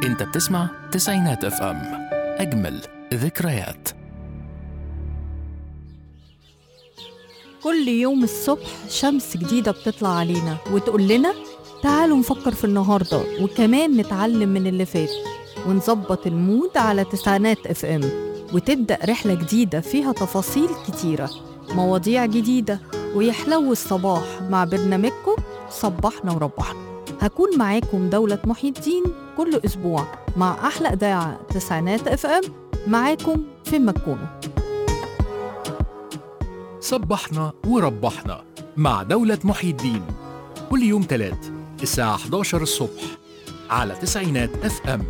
انت بتسمع تسعينات اف ام اجمل ذكريات كل يوم الصبح شمس جديدة بتطلع علينا وتقول لنا تعالوا نفكر في النهاردة وكمان نتعلم من اللي فات ونظبط المود على تسعينات اف ام وتبدأ رحلة جديدة فيها تفاصيل كتيرة مواضيع جديدة ويحلو الصباح مع برنامجكم صبحنا وربحنا هكون معاكم دولة محي الدين كل أسبوع مع أحلى إذاعة تسعينات اف ام معاكم فين ما تكونوا صبحنا وربحنا مع دولة محي الدين كل يوم تلات الساعة 11 الصبح على تسعينات اف ام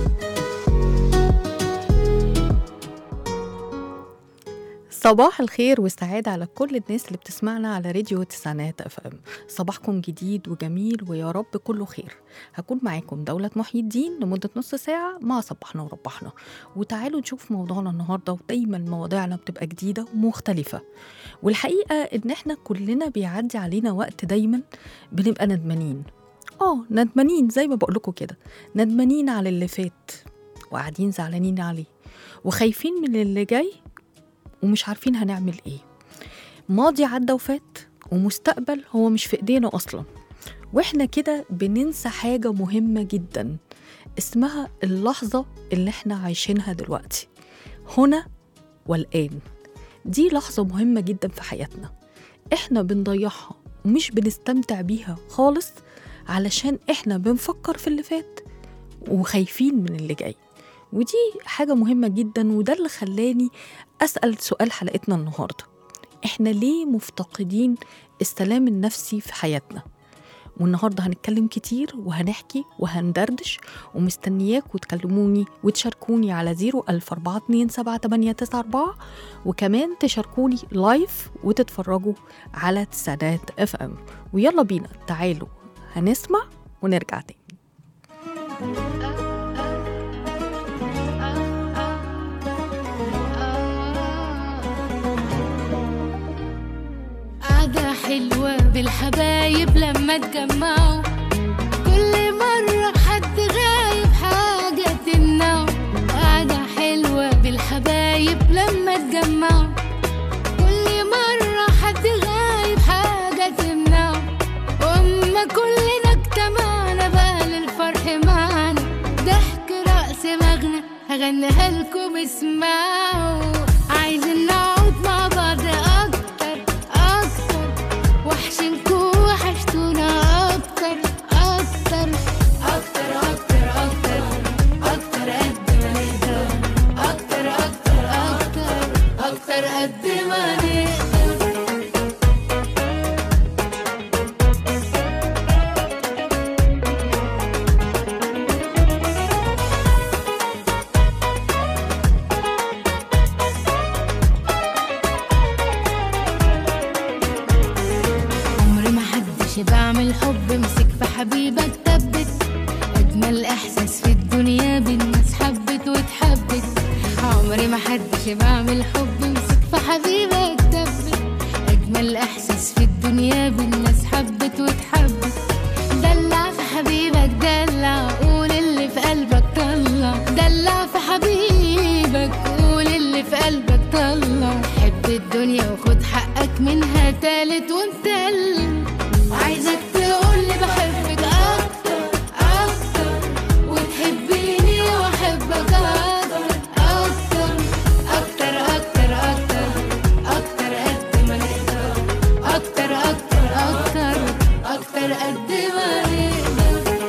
صباح الخير والسعادة على كل الناس اللي بتسمعنا على راديو تسعينات اف ام صباحكم جديد وجميل ويا رب كله خير هكون معاكم دولة محي الدين لمدة نص ساعة مع صبحنا وربحنا وتعالوا نشوف موضوعنا النهاردة ودايما مواضيعنا بتبقى جديدة ومختلفة والحقيقة ان احنا كلنا بيعدي علينا وقت دايما بنبقى ندمانين اه ندمانين زي ما بقولكوا كده ندمانين على اللي فات وقاعدين زعلانين عليه وخايفين من اللي جاي ومش عارفين هنعمل ايه ماضي عدى وفات ومستقبل هو مش في ايدينا اصلا واحنا كده بننسى حاجة مهمة جدا اسمها اللحظة اللي احنا عايشينها دلوقتي هنا والآن دي لحظة مهمة جدا في حياتنا احنا بنضيعها ومش بنستمتع بيها خالص علشان احنا بنفكر في اللي فات وخايفين من اللي جاي ودي حاجة مهمة جدا وده اللي خلاني أسأل سؤال حلقتنا النهاردة إحنا ليه مفتقدين السلام النفسي في حياتنا؟ والنهاردة هنتكلم كتير وهنحكي وهندردش ومستنياكوا تكلموني وتشاركوني على 014278994 وكمان تشاركوني لايف وتتفرجوا على تسعينات اف ام ويلا بينا تعالوا هنسمع ونرجع تاني قعدة حلوة بالحبايب لما تجمعوا كل مرة حد غايب حاجة تمنعه قعدة حلوة بالحبايب لما تجمعوا كل مرة حد غايب حاجة تمنعه وأما كلنا اجتمعنا بقى للفرح معانا ضحك رقص مغنى هغنيها لكم اسمعوا عايزين نقعد مع بعض أكتر أكتر وحشنكوا وحشتونا أكتر أكتر أكتر أكتر أكتر أكتر قد ما نقدر أكتر أكتر أكتر أكتر قد ما نقدر عمري ما حدش بعمل حب مسك في حبيبك ثبت اجمل احساس في الدنيا بالناس حبت واتحبت عمري ما حدش بعمل حب مسك في حبيبك ثبت اجمل احساس في الدنيا بالناس حبت واتحبت دلع في حبيبك دلع قول اللي في قلبك طلع دلع في حبيبك قول اللي في قلبك طلع حب الدنيا وخد حقك منها تالت ومتلت عايزك تقولي بحبك اكتر اكتر وتحبيني واحبك اكتر اكتر اكتر اكتر اكتر اكتر قد ما نقدر اكتر اكتر اكتر اكتر قد ما نقدر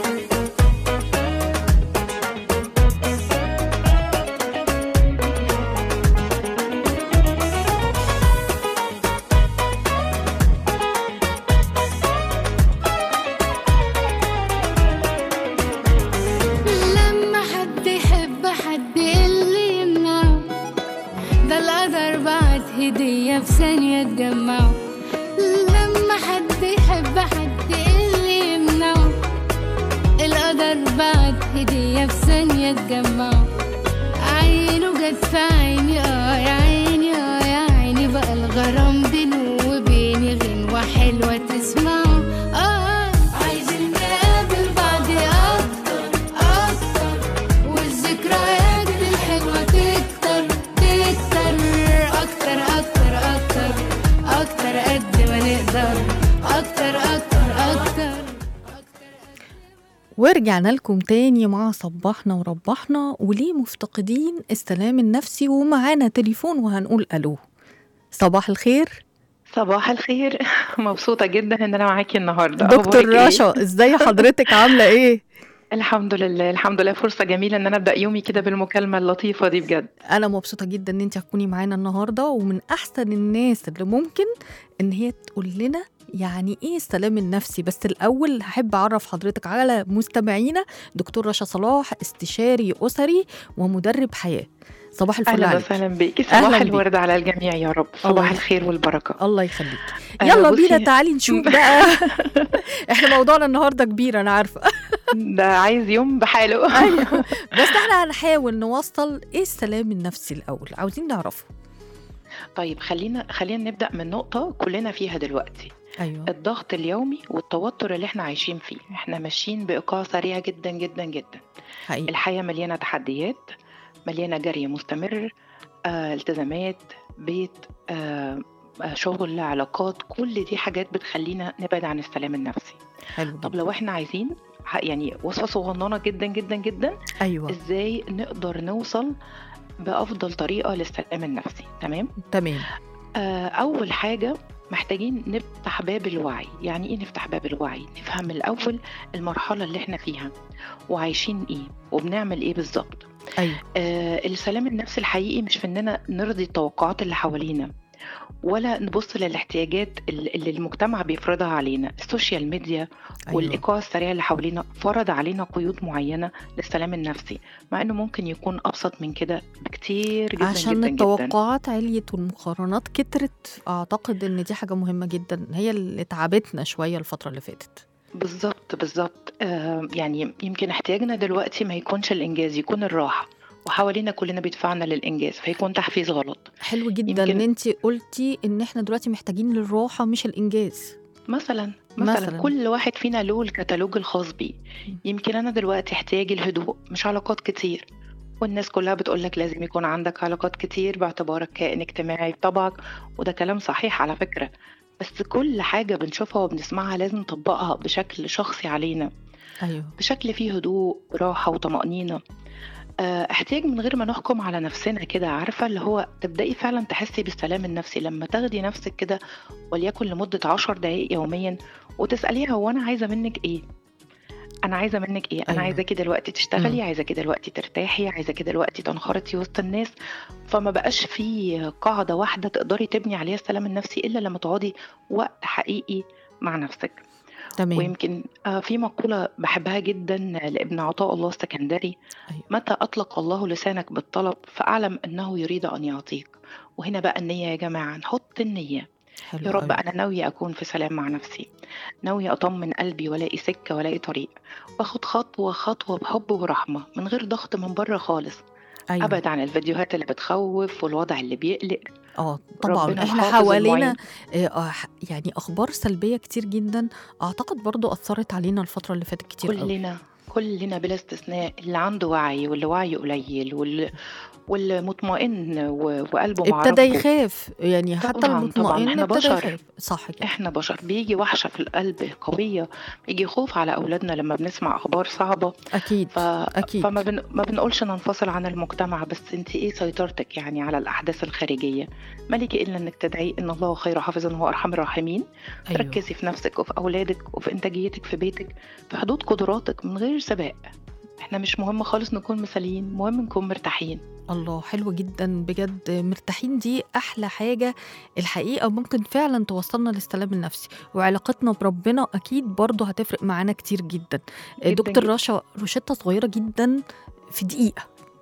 لما حد يحب حد اللي يمنعه ده القدر بعت هدية في ثانية تجمعه لما حد يحب حد اللي يمنعه القدر بعت هدية في ثانية تجمعه عينه جت في عيني اه يا عيني اه يا عيني بقى الغرام بينه وبيني غنوة حلوة تسمعه اه عايزين نقابل بعض اكتر اكتر ورجعنا لكم تاني مع صباحنا وربحنا وليه مفتقدين السلام النفسي ومعانا تليفون وهنقول الو صباح الخير صباح الخير مبسوطة جدا ان انا معاكي النهاردة دكتور أخبارك إيه؟ رشا ازاي حضرتك عامله ايه الحمد لله الحمد لله فرصة جميلة ان انا ابدأ يومي كده بالمكالمة اللطيفة دي بجد انا مبسوطه جدا ان انت هتكوني معانا النهارده ومن احسن الناس اللي ممكن ان هي تقول لنا يعني ايه السلام النفسي بس الاول هحب اعرف حضرتك على مستمعينا دكتور رشا صلاح استشاري اسري ومدرب حياه صباح الفل اهلا عليك وسهلا بيكي أهلاً صباح بيك. الورد على الجميع يا رب الله صباح يخليك. الخير والبركة الله يخليك آه، يلا بصي- بينا تعالي نشوف بقى احنا موضوعنا النهارده كبير انا عارفه ده عايز يوم بحاله ايوه بس احنا هنحاول نوصل ايه السلام النفسي الاول عاوزين نعرفه طيب خلينا خلينا نبدأ من نقطة كلنا فيها دلوقتي ايوه الضغط اليومي والتوتر اللي احنا عايشين فيه احنا ماشيين بإيقاع سريع جدا جدا جدا حقيقي الحياة مليانة تحديات مليانة جري مستمر آه، التزامات بيت آه، آه، شغل علاقات كل دي حاجات بتخلينا نبعد عن السلام النفسي حلو طب جدا لو احنا عايزين ح- يعني وصفة صغننة جدا جدا جدا ايوه ازاي نقدر نوصل بأفضل طريقة للسلام النفسي تمام تمام آه، أول حاجة محتاجين نفتح باب الوعي يعني ايه نفتح باب الوعي نفهم الأول المرحلة اللي احنا فيها وعايشين ايه وبنعمل ايه بالظبط ايوه آه السلام النفسي الحقيقي مش في اننا نرضي التوقعات اللي حوالينا ولا نبص للاحتياجات اللي اللي المجتمع بيفرضها علينا السوشيال ميديا ايوه والايقاع السريع اللي حوالينا فرض علينا قيود معينه للسلام النفسي مع انه ممكن يكون ابسط من كده بكتير جدا عشان جدا جدا التوقعات عليت والمقارنات كترت اعتقد ان دي حاجه مهمه جدا هي اللي تعبتنا شويه الفتره اللي فاتت بالظبط بالظبط آه يعني يمكن احتياجنا دلوقتي ما يكونش الانجاز يكون الراحه وحوالينا كلنا بيدفعنا للانجاز فيكون تحفيز غلط حلو جدا يمكن- ان انت قلتي ان احنا دلوقتي محتاجين للراحه مش الانجاز مثلا مثلا, مثلاً. مثلا كل واحد فينا له الكتالوج الخاص بيه يمكن انا دلوقتي احتياجي الهدوء مش علاقات كتير والناس كلها بتقولك لازم يكون عندك علاقات كتير باعتبارك كائن اجتماعي بطبعك وده كلام صحيح على فكرة بس كل حاجة بنشوفها وبنسمعها لازم نطبقها بشكل شخصي علينا ايوه بشكل فيه هدوء راحة وطمأنينة آه، احتياج من غير ما نحكم على نفسنا كده عارفة اللي هو تبدأي فعلا تحسي بالسلام النفسي لما تاخدي نفسك كده وليكن لمدة عشر دقايق يوميا وتسأليها هو أنا عايزة منك إيه أنا عايزة منك إيه أنا أيوة. عايزاكي دلوقتي تشتغلي مم. عايزاكي دلوقتي ترتاحي عايزاكي دلوقتي تنخرطي وسط الناس فما بقاش في قاعدة واحدة تقدري تبني عليها السلام النفسي إلا لما تقعدي وقت حقيقي مع نفسك تمام ويمكن آه، في مقولة بحبها جدا لابن عطاء الله السكندري أيوة. متى أطلق الله لسانك بالطلب فأعلم أنه يريد أن يعطيك وهنا بقى النية يا جماعة نحط النية حلو يا رب أوي. أنا ناوية أكون في سلام مع نفسي ناوية أطمن قلبي ولاقي سكة ولاقي طريق واخد خطوة خطوة بحب ورحمة من غير ضغط من بره خالص ايوه أبعد عن الفيديوهات اللي بتخوف والوضع اللي بيقلق اه طبعا ربنا احنا محافظ حوالينا المعين. آه، آه، يعني اخبار سلبيه كتير جدا اعتقد برضو اثرت علينا الفتره اللي فاتت كتير قوي كلنا كلنا بلا استثناء اللي عنده وعي واللي وعيه قليل واللي واللي مطمئن و- وقلبه مع ابتدى ربه. يخاف يعني حتى طبعاً، طبعاً، المطمئن إحنا ابتدى بشر. يخاف صح كده احنا بشر بيجي وحشة في القلب قوية بيجي خوف على أولادنا لما بنسمع أخبار صعبة اكيد ف... اكيد فما بن... ما بنقولش ننفصل عن المجتمع بس انت ايه سيطرتك يعني على الأحداث الخارجية مالك إلا انك تدعي إن الله خير حافظا هو أرحم الراحمين ايوه ركزي في نفسك وفي أولادك وفي إنتاجيتك في بيتك في حدود قدراتك من غير سباق احنا مش مهم خالص نكون مثاليين مهم نكون مرتاحين الله حلو جدا بجد مرتاحين دي احلى حاجه الحقيقه ممكن فعلا توصلنا للسلام النفسي وعلاقتنا بربنا اكيد برضو هتفرق معانا كتير جدا, جداً دكتور جداً. رشا روشته صغيره جدا في دقيقه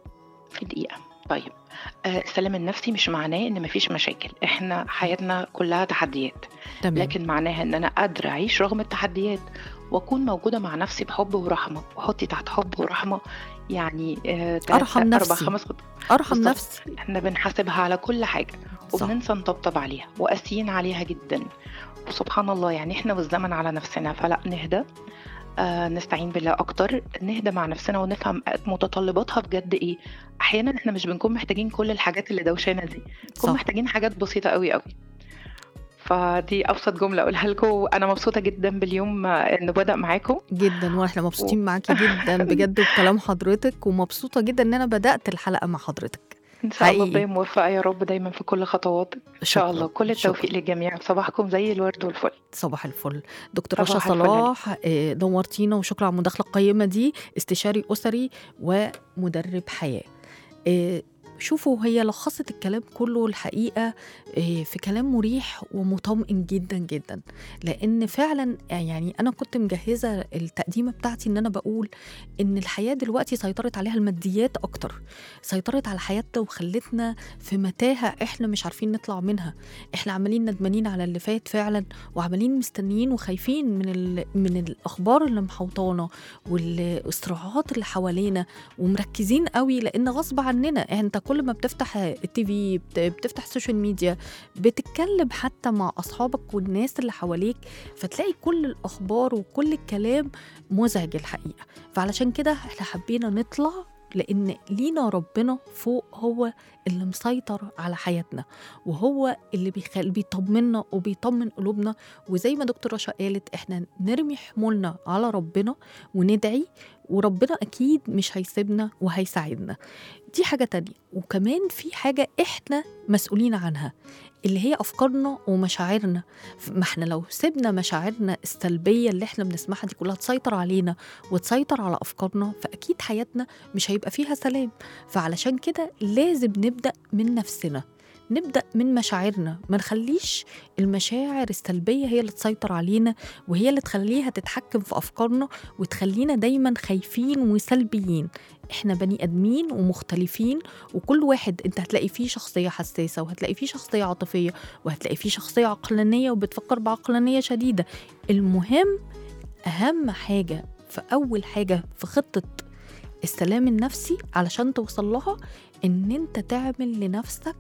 في دقيقة طيب آه، السلام النفسي مش معناه ان مفيش مشاكل احنا حياتنا كلها تحديات تمام لكن معناها ان انا قادره اعيش رغم التحديات واكون موجوده مع نفسي بحب ورحمه وحطي تحت حب ورحمه يعني آه، تلات- أرحم اربع نفسي. خمس خط... ارحم بالظبط. نفسي احنا بنحاسبها على كل حاجه صح وبننسى نطبطب عليها وقاسيين عليها جدا وسبحان الله يعني احنا والزمن على نفسنا فلا نهدى آه نستعين بالله اكتر نهدى مع نفسنا ونفهم متطلباتها بجد ايه احيانا احنا مش بنكون محتاجين كل الحاجات اللي دوشانا دي بنكون صح محتاجين حاجات بسيطه قوي قوي فدي ابسط جمله اقولها لكم انا مبسوطه جدا باليوم انه بدا معاكم جدا واحنا مبسوطين معاكي جدا بجد بكلام حضرتك ومبسوطه جدا ان انا بدات الحلقه مع حضرتك ان شاء الله حقيقي. تبقي موفقه يا رب دايما في كل خطواتك ان شاء شكراً، الله كل التوفيق شكراً. للجميع صباحكم زي الورد والفل صباح الفل دكتور رشا صباح الفل صلاح آه، نورتينا وشكرا على المداخله القيمه دي استشاري اسري ومدرب حياه آه، شوفوا هي لخصت الكلام كله الحقيقه آه، في كلام مريح ومطمئن جدا جدا لان فعلا يعني انا كنت مجهزه التقديمه بتاعتي ان انا بقول ان الحياه دلوقتي سيطرت عليها الماديات اكتر سيطرت على حياتنا وخلتنا في متاهه احنا مش عارفين نطلع منها احنا عمالين ندمانين على اللي فات فعلا وعمالين مستنيين وخايفين من ال... من الاخبار اللي محوطانا والصراعات اللي حوالينا ومركزين قوي لان غصب عننا انت كل ما بتفتح التي في بت- بتفتح السوشيال ميديا بتتكلم حتى مع اصحابك والناس اللي حواليك فتلاقي كل الاخبار وكل الكلام مزعج الحقيقه فعلشان كده احنا حبينا نطلع لان لينا ربنا فوق هو اللي مسيطر على حياتنا وهو اللي بيخل... بيطمنا وبيطمن قلوبنا وزي ما دكتور رشا قالت احنا نرمي حمولنا على ربنا وندعي وربنا اكيد مش هيسيبنا وهيساعدنا دي حاجة تانية وكمان في حاجة احنا مسؤولين عنها اللي هي افكارنا ومشاعرنا ما احنا لو سيبنا مشاعرنا السلبية اللي احنا بنسمعها دي كلها تسيطر علينا وتسيطر على افكارنا فاكيد حياتنا مش هيبقى فيها سلام فعلشان كده لازم نبدأ من نفسنا نبدأ من مشاعرنا ما نخليش المشاعر السلبية هي اللي تسيطر علينا وهي اللي تخليها تتحكم في أفكارنا وتخلينا دايما خايفين وسلبيين احنا بني ادمين ومختلفين وكل واحد انت هتلاقي فيه شخصيه حساسه وهتلاقي فيه شخصيه عاطفيه وهتلاقي فيه شخصيه عقلانيه وبتفكر بعقلانيه شديده المهم اهم حاجه في اول حاجه في خطه السلام النفسي علشان توصل لها ان انت تعمل لنفسك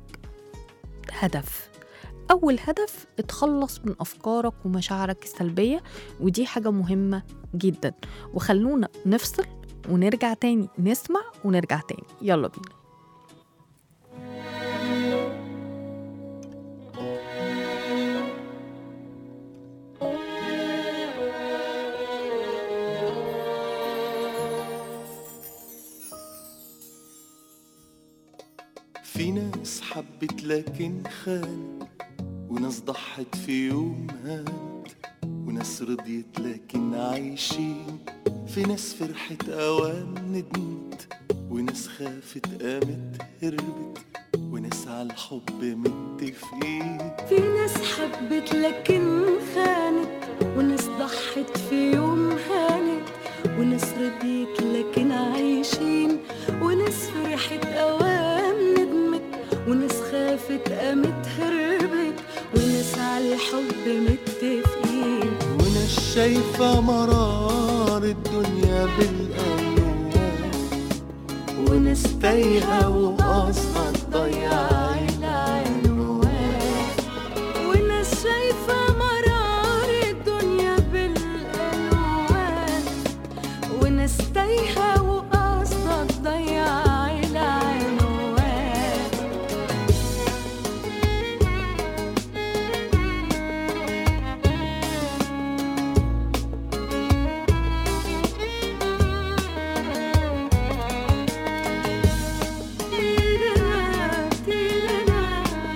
هدف اول هدف اتخلص من افكارك ومشاعرك السلبيه ودي حاجه مهمه جدا وخلونا نفصل ونرجع تاني نسمع ونرجع تاني يلا بينا في ناس حبت لكن خانت وناس ضحت في يوم هانت وناس رضيت لكن عايشين في ناس فرحت اوام ندمت وناس خافت قامت هربت وناس على الحب متفقين في ناس حبت لكن خانت وناس ضحت في يوم هانت وناس رضيت لكن عايشين وناس فرحت أوام ندمت وناس خافت قامت هربت وناس على الحب متفقين وناس شايفة مرار الدنيا بالألوان وناس تايهة وقصدها تضيع العنوان وناس شايفة مرار الدنيا بالألوان وناس تايهة وقصدها تضيع العنوان تيرنا تيرنا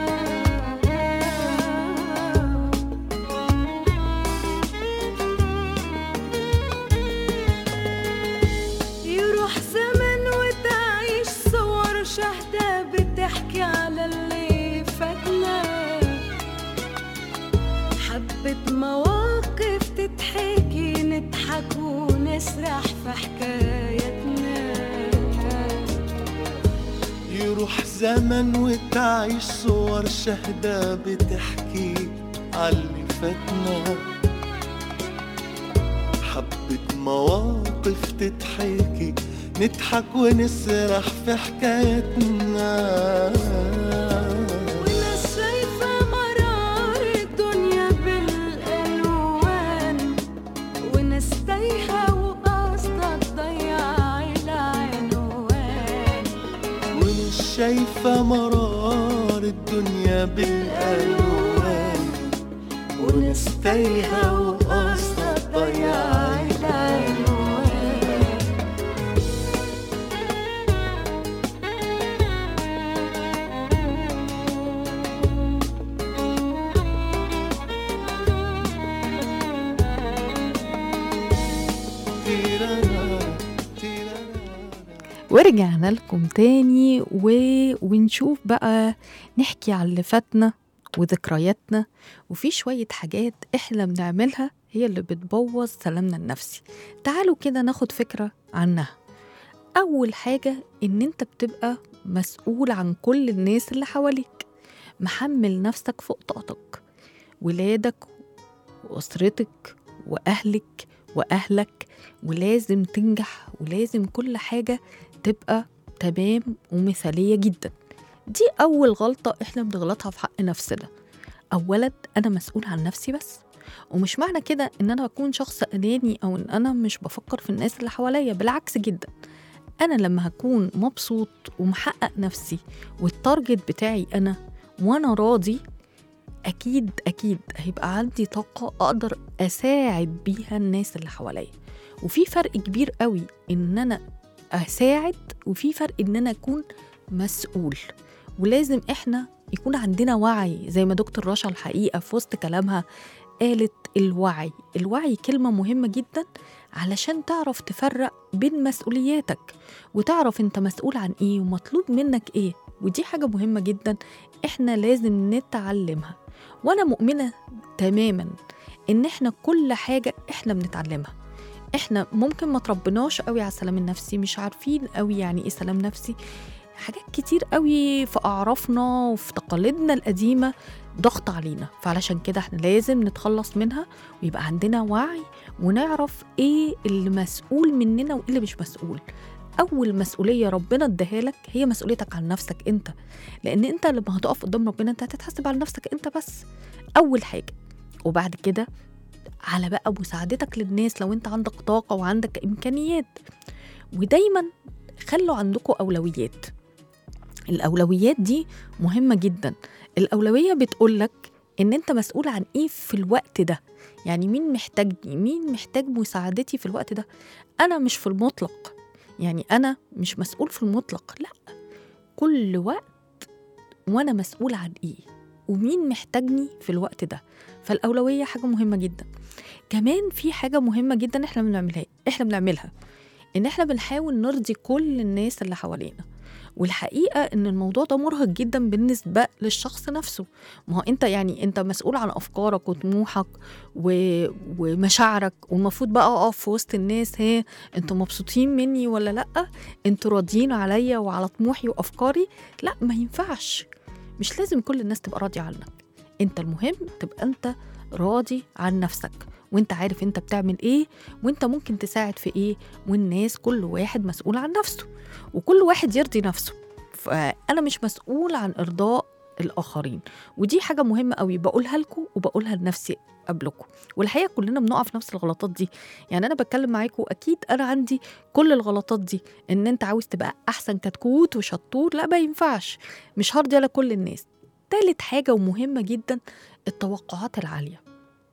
يروح زمن وتعيش صور شهدة بتحكي على اللي فاتنا حبة مواقف تتحكي نضحك ونسرح في حكايتنا يروح زمن وتعيش صور شهدة بتحكي عاللي فاتنا حبة مواقف تتحكي نضحك ونسرح في حكايتنا وناس شايفة مرار الدنيا بالألوان وناس تايهة وقصدها تضيع العنوان وناس شايفة مرار الدنيا بالألوان وناس تايهة وقاصدة تضيع العنوان تيرارا، تيرارا. ورجعنا لكم تاني و... ونشوف بقى نحكي على اللي فاتنا وذكرياتنا وفي شوية حاجات احنا بنعملها هي اللي بتبوظ سلامنا النفسي تعالوا كده ناخد فكرة عنها أول حاجة إن أنت بتبقى مسؤول عن كل الناس اللي حواليك محمل نفسك فوق طاقتك ولادك وأسرتك وأهلك وأهلك ولازم تنجح ولازم كل حاجة تبقى تمام ومثالية جدا دي أول غلطة إحنا بنغلطها في حق نفسنا أولا أنا مسؤول عن نفسي بس ومش معنى كده إن أنا أكون شخص أناني أو إن أنا مش بفكر في الناس اللي حواليا بالعكس جدا أنا لما هكون مبسوط ومحقق نفسي والتارجت بتاعي أنا وأنا راضي أكيد أكيد هيبقى عندي طاقة أقدر أساعد بيها الناس اللي حواليا وفي فرق كبير قوي إن أنا أساعد وفي فرق إن أنا أكون مسؤول ولازم إحنا يكون عندنا وعي زي ما دكتور رشا الحقيقة في وسط كلامها قالت الوعي الوعي كلمة مهمة جدا علشان تعرف تفرق بين مسؤولياتك وتعرف انت مسؤول عن ايه ومطلوب منك ايه ودي حاجة مهمة جدا احنا لازم نتعلمها وانا مؤمنة تماما ان احنا كل حاجة احنا بنتعلمها احنا ممكن ما تربناش قوي على السلام النفسي مش عارفين قوي يعني ايه سلام نفسي حاجات كتير قوي في اعرافنا وفي تقاليدنا القديمه ضغط علينا فعلشان كده احنا لازم نتخلص منها ويبقى عندنا وعي ونعرف ايه اللي مسؤول مننا وايه اللي مش مسؤول اول مسؤوليه ربنا اداها لك هي مسؤوليتك عن نفسك انت لان انت لما هتقف قدام ربنا انت هتتحاسب على نفسك انت بس اول حاجه وبعد كده على بقى مساعدتك للناس لو انت عندك طاقه وعندك امكانيات ودايما خلوا عندكم اولويات الاولويات دي مهمه جدا الاولويه بتقولك ان انت مسؤول عن ايه في الوقت ده يعني مين محتاجني مين محتاج مساعدتي في الوقت ده انا مش في المطلق يعني انا مش مسؤول في المطلق لا كل وقت وانا مسؤول عن ايه ومين محتاجني في الوقت ده فالاولويه حاجه مهمه جدا كمان في حاجه مهمه جدا احنا بنعملها احنا بنعملها ان احنا بنحاول نرضي كل الناس اللي حوالينا والحقيقه ان الموضوع ده مرهق جدا بالنسبه للشخص نفسه ما هو انت يعني انت مسؤول عن افكارك وطموحك و... ومشاعرك والمفروض بقى اقف في وسط الناس هي انتوا مبسوطين مني ولا لا انتوا راضيين عليا وعلى طموحي وافكاري لا ما ينفعش مش لازم كل الناس تبقى راضيه عنك انت المهم تبقى انت راضي عن نفسك وانت عارف انت بتعمل ايه وانت ممكن تساعد في ايه والناس كل واحد مسؤول عن نفسه وكل واحد يرضي نفسه فانا مش مسؤول عن ارضاء الاخرين ودي حاجه مهمه قوي بقولها لكم وبقولها لنفسي قبلكم والحقيقه كلنا بنقع في نفس الغلطات دي يعني انا بتكلم معاكم اكيد انا عندي كل الغلطات دي ان انت عاوز تبقى احسن كتكوت وشطور لا ما ينفعش مش هرضي على كل الناس تالت حاجه ومهمه جدا التوقعات العاليه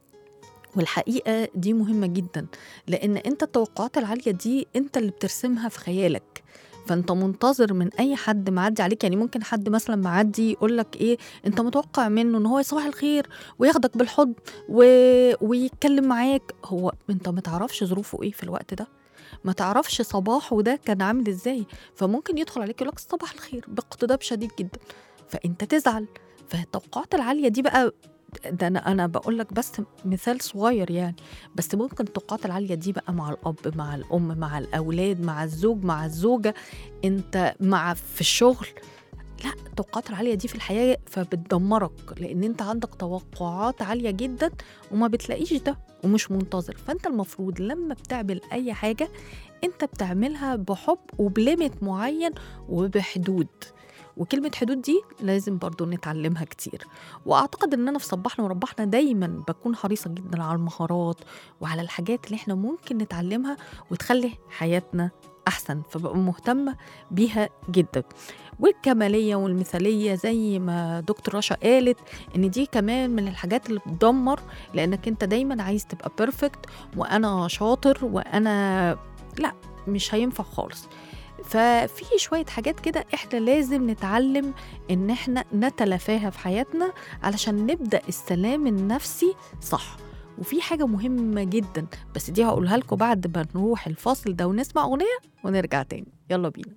والحقيقه دي مهمه جدا لان انت التوقعات العاليه دي انت اللي بترسمها في خيالك فانت منتظر من اي حد معدي عليك يعني ممكن حد مثلا معدي يقول لك ايه انت متوقع منه ان هو صباح الخير وياخدك بالحضن و... ويتكلم معاك هو انت ما تعرفش ظروفه ايه في الوقت ده ما تعرفش صباحه ده كان عامل ازاي فممكن يدخل عليك يقول لك صباح الخير باقتضاب شديد جدا فانت تزعل فالتوقعات العاليه دي بقى ده انا انا بقول لك بس مثال صغير يعني بس ممكن التوقعات العاليه دي بقى مع الاب مع الام مع الاولاد مع الزوج مع الزوجه انت مع في الشغل لا التوقعات العاليه دي في الحياه فبتدمرك لان انت عندك توقعات عاليه جدا وما بتلاقيش ده ومش منتظر فانت المفروض لما بتعمل اي حاجه انت بتعملها بحب وبليمت معين وبحدود وكلمة حدود دي لازم برضو نتعلمها كتير وأعتقد إن أنا في صباحنا وربحنا دايما بكون حريصة جدا على المهارات وعلى الحاجات اللي احنا ممكن نتعلمها وتخلي حياتنا احسن فببقى مهتمه بيها جدا والكماليه والمثاليه زي ما دكتور رشا قالت ان دي كمان من الحاجات اللي بتدمر لانك انت دايما عايز تبقى بيرفكت وانا شاطر وانا لا مش هينفع خالص ففي شوية حاجات كده احنا لازم نتعلم ان احنا نتلافاها في حياتنا علشان نبدأ السلام النفسي صح وفي حاجة مهمة جدا بس دي هقولها لكم بعد ما نروح الفاصل ده ونسمع أغنية ونرجع تاني يلا بينا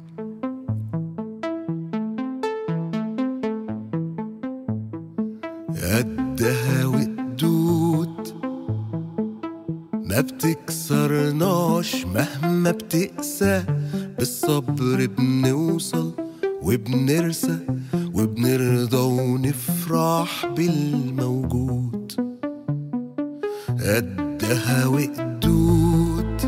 قدها وقدود ما بتكسرناش مهما بتقسى بالصبر بنوصل وبنرسى وبنرضى ونفرح بالموجود قدها وقدود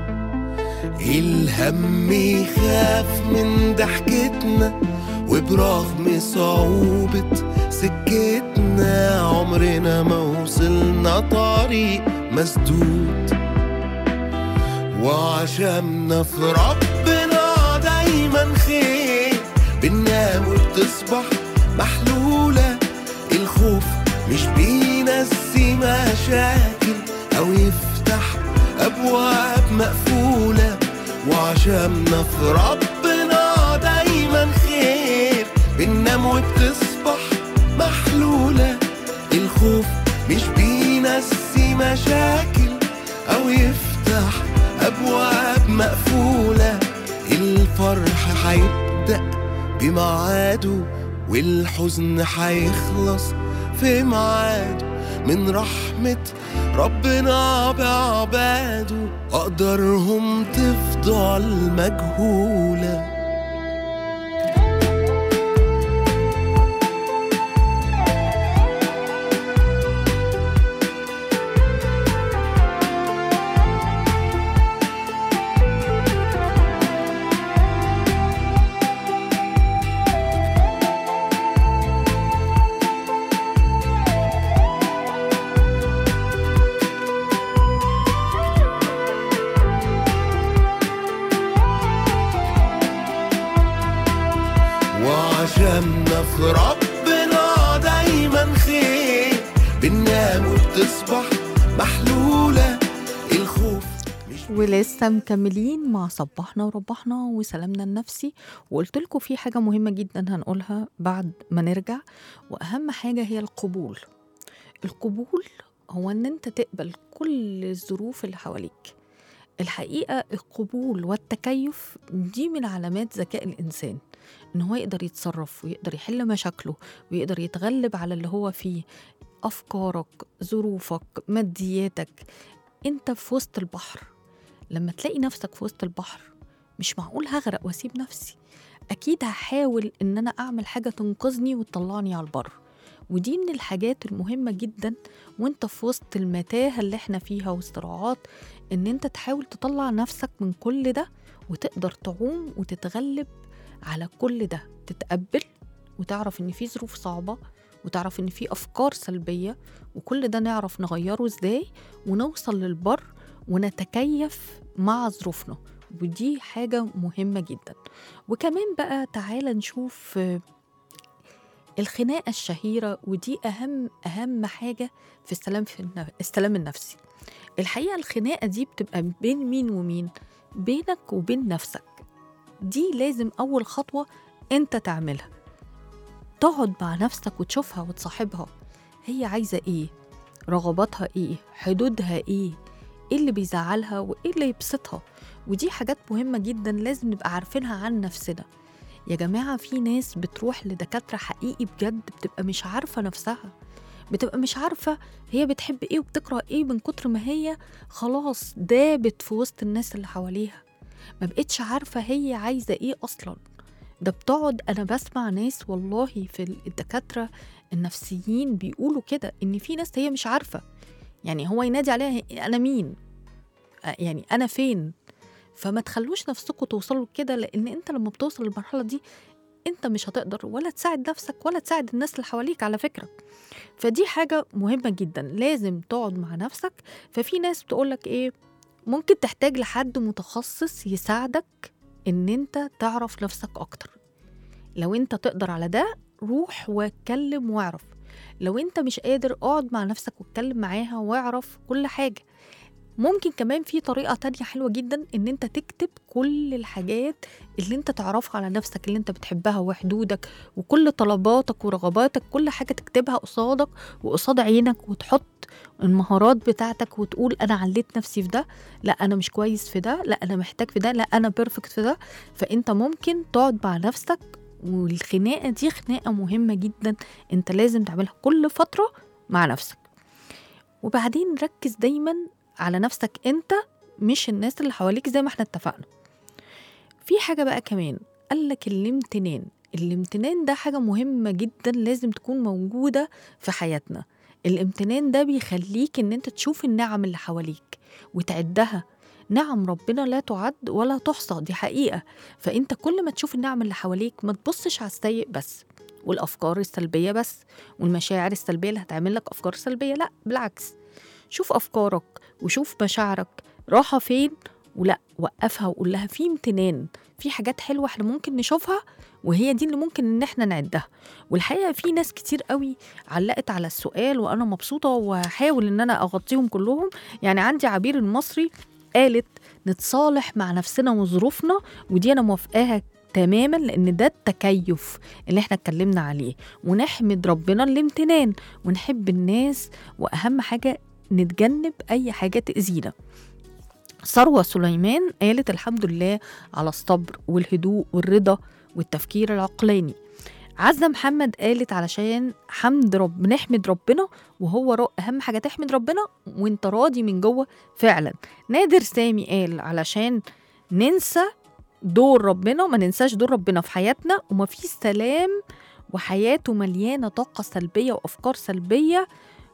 الهم يخاف من ضحكتنا وبرغم صعوبة سكتنا عمرنا ما وصلنا طريق مسدود وعشمنا في ربنا دايما خير بننام وبتصبح محلولة الخوف مش بينسي مشاكل أو يفتح أبواب مقفولة وعشمنا في ربنا دايما خير بننام وبتصبح محلولة الخوف مش بينسي مشاكل أو يفتح أبواب مقفولة الفرح هيبدأ بميعاده والحزن هيخلص في ميعاده من رحمة ربنا بعباده أقدارهم تفضل مجهوله وعشمنا في ربنا دايما خير بننام وبتصبح محلولة الخوف مش ولسه مكملين مع صبحنا وربحنا وسلامنا النفسي وقلت لكم في حاجة مهمة جدا هنقولها بعد ما نرجع وأهم حاجة هي القبول القبول هو ان انت تقبل كل الظروف اللي حواليك الحقيقة القبول والتكيف دي من علامات ذكاء الإنسان إن هو يقدر يتصرف ويقدر يحل مشاكله ويقدر يتغلب على اللي هو فيه أفكارك ظروفك مادياتك أنت في وسط البحر لما تلاقي نفسك في وسط البحر مش معقول هغرق واسيب نفسي اكيد هحاول ان انا اعمل حاجه تنقذني وتطلعني على البر ودي من الحاجات المهمة جدا وانت في وسط المتاهة اللي احنا فيها والصراعات ان انت تحاول تطلع نفسك من كل ده وتقدر تعوم وتتغلب على كل ده تتقبل وتعرف ان في ظروف صعبة وتعرف ان في افكار سلبية وكل ده نعرف نغيره ازاي ونوصل للبر ونتكيف مع ظروفنا ودي حاجة مهمة جدا وكمان بقى تعالى نشوف آه، الخناقة الشهيرة ودي أهم أهم حاجة في السلام في النف... السلام النفسي الحقيقة الخناقة دي بتبقى بين مين ومين بينك وبين نفسك دي لازم أول خطوة أنت تعملها تقعد مع نفسك وتشوفها وتصاحبها هي عايزة إيه رغباتها إيه حدودها إيه إيه اللي بيزعلها وإيه اللي يبسطها ودي حاجات مهمة جدا لازم نبقى عارفينها عن نفسنا يا جماعة في ناس بتروح لدكاترة حقيقي بجد بتبقى مش عارفة نفسها بتبقى مش عارفة هي بتحب ايه وبتكره ايه من كتر ما هي خلاص دابت في وسط الناس اللي حواليها ما بقتش عارفة هي عايزة ايه أصلا ده بتقعد أنا بسمع ناس والله في الدكاترة النفسيين بيقولوا كده إن في ناس هي مش عارفة يعني هو ينادي عليها أنا مين آه، يعني أنا فين فما تخلوش نفسكم توصلوا كده لان انت لما بتوصل للمرحله دي انت مش هتقدر ولا تساعد نفسك ولا تساعد الناس اللي حواليك على فكره فدي حاجه مهمه جدا لازم تقعد مع نفسك ففي ناس بتقولك ايه ممكن تحتاج لحد متخصص يساعدك ان انت تعرف نفسك اكتر لو انت تقدر على ده روح واتكلم واعرف لو انت مش قادر اقعد مع نفسك واتكلم معاها واعرف كل حاجة ممكن كمان في طريقة تانية حلوة جدا ان انت تكتب كل الحاجات اللي انت تعرفها على نفسك اللي انت بتحبها وحدودك وكل طلباتك ورغباتك كل حاجة تكتبها قصادك وقصاد عينك وتحط المهارات بتاعتك وتقول انا عليت نفسي في ده لا انا مش كويس في ده لا انا محتاج في ده لا انا بيرفكت في ده فانت ممكن تقعد مع نفسك والخناقه دي خناقه مهمه جدا انت لازم تعملها كل فتره مع نفسك وبعدين ركز دايما على نفسك انت مش الناس اللي حواليك زي ما احنا اتفقنا في حاجه بقى كمان قالك الامتنان الامتنان ده حاجه مهمه جدا لازم تكون موجوده في حياتنا الامتنان ده بيخليك ان انت تشوف النعم اللي حواليك وتعدها نعم ربنا لا تعد ولا تحصى دي حقيقة فانت كل ما تشوف النعم اللي حواليك ما تبصش على السيء بس والافكار السلبية بس والمشاعر السلبية اللي هتعمل لك افكار سلبية لا بالعكس شوف افكارك وشوف مشاعرك راحة فين ولا وقفها وقول لها في امتنان في حاجات حلوة احنا ممكن نشوفها وهي دي اللي ممكن ان احنا نعدها والحقيقة في ناس كتير قوي علقت على السؤال وانا مبسوطة وهحاول ان انا اغطيهم كلهم يعني عندي عبير المصري قالت نتصالح مع نفسنا وظروفنا ودي انا موافقاها تماما لان ده التكيف اللي احنا اتكلمنا عليه ونحمد ربنا الامتنان ونحب الناس واهم حاجه نتجنب اي حاجه تاذينا ثروه سليمان قالت الحمد لله على الصبر والهدوء والرضا والتفكير العقلاني عزة محمد قالت علشان حمد رب نحمد ربنا وهو رو... اهم حاجه تحمد ربنا وانت راضي من جوه فعلا نادر سامي قال علشان ننسى دور ربنا ما ننساش دور ربنا في حياتنا وما فيش سلام وحياته مليانه طاقه سلبيه وافكار سلبيه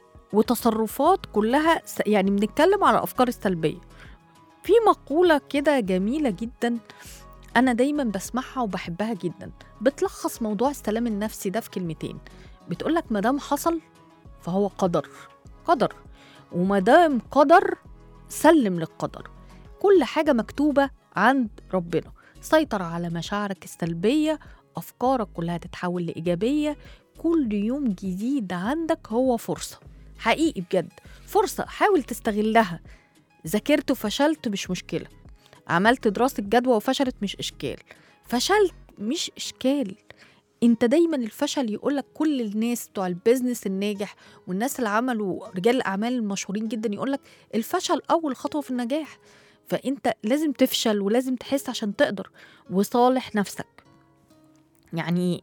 وتصرفات كلها س... يعني بنتكلم على الافكار السلبيه في مقوله كده جميله جدا انا دايما بسمعها وبحبها جدا بتلخص موضوع السلام النفسي ده في كلمتين بتقولك مادام حصل فهو قدر قدر ومادام قدر سلم للقدر كل حاجة مكتوبة عند ربنا سيطر على مشاعرك السلبية أفكارك كلها تتحول لإيجابية كل يوم جديد عندك هو فرصة حقيقي بجد فرصة حاول تستغلها ذاكرت وفشلت مش مشكلة عملت دراسة جدوى وفشلت مش إشكال فشلت مش إشكال انت دايما الفشل يقولك كل الناس بتوع البيزنس الناجح والناس اللي عملوا رجال الاعمال المشهورين جدا يقولك الفشل اول خطوه في النجاح فانت لازم تفشل ولازم تحس عشان تقدر وصالح نفسك يعني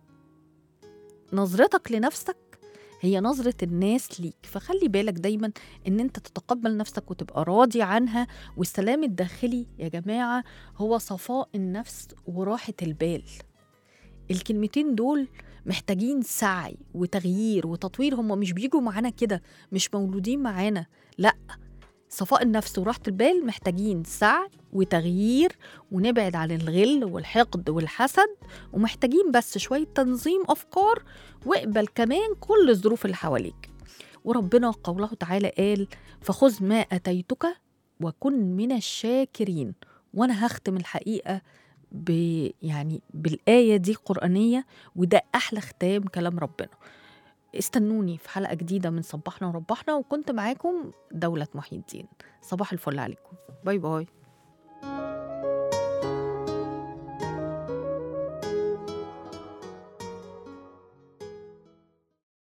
نظرتك لنفسك هي نظرة الناس ليك فخلي بالك دايما ان انت تتقبل نفسك وتبقى راضي عنها والسلام الداخلي يا جماعة هو صفاء النفس وراحة البال الكلمتين دول محتاجين سعي وتغيير وتطوير هم مش بيجوا معانا كده مش مولودين معانا لا صفاء النفس وراحة البال محتاجين سعي وتغيير ونبعد عن الغل والحقد والحسد ومحتاجين بس شوية تنظيم أفكار واقبل كمان كل الظروف اللي حواليك وربنا قوله تعالى قال فخذ ما أتيتك وكن من الشاكرين وأنا هختم الحقيقة ب يعني بالآية دي قرآنية وده أحلى ختام كلام ربنا استنوني في حلقة جديدة من صبحنا وربحنا وكنت معاكم دولة محي الدين صباح الفل عليكم باي باي